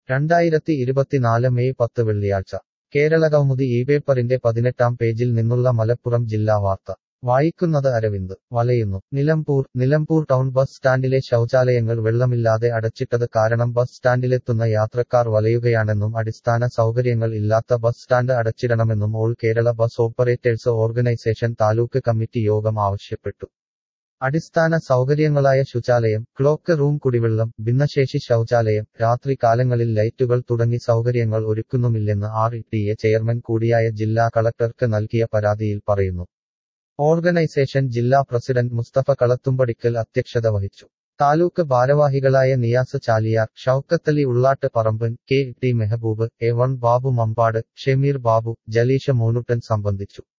രണ്ടായിരത്തി ഇരുപത്തിനാല് മെയ് പത്ത് വെള്ളിയാഴ്ച കേരളകൗമുദി ഈ പേപ്പറിന്റെ പതിനെട്ടാം പേജിൽ നിന്നുള്ള മലപ്പുറം ജില്ലാ വാർത്ത വായിക്കുന്നത് അരവിന്ദ് വലയുന്നു നിലമ്പൂർ നിലമ്പൂർ ടൗൺ ബസ് സ്റ്റാൻഡിലെ ശൗചാലയങ്ങൾ വെള്ളമില്ലാതെ അടച്ചിട്ടത് കാരണം ബസ് സ്റ്റാൻഡിലെത്തുന്ന യാത്രക്കാർ വലയുകയാണെന്നും അടിസ്ഥാന സൗകര്യങ്ങൾ ഇല്ലാത്ത ബസ് സ്റ്റാൻഡ് അടച്ചിടണമെന്നും all Kerala bus operators organisation taluk committee യോഗം ആവശ്യപ്പെട്ടു അടിസ്ഥാന സൗകര്യങ്ങളായ ശുചാലയം ക്ലോക്ക് റൂം കുടിവെള്ളം ഭിന്നശേഷി ശൗചാലയം രാത്രി കാലങ്ങളിൽ ലൈറ്റുകൾ തുടങ്ങി സൗകര്യങ്ങൾ ഒരുക്കുന്നുമില്ലെന്ന് ആർ ടി എ ചെയർമാൻ കൂടിയായ ജില്ലാ കളക്ടർക്ക് നൽകിയ പരാതിയിൽ പറയുന്നു ഓർഗനൈസേഷൻ ജില്ലാ പ്രസിഡന്റ് മുസ്തഫ കളത്തുംപടിക്കൽ അധ്യക്ഷത വഹിച്ചു താലൂക്ക് ഭാരവാഹികളായ Niyas Chaliyar Shoukathali Ullattu Paramban K T Mehboob A one Babu Mambad Shemeer Babu Jaleesha Monuttan സംബന്ധിച്ചു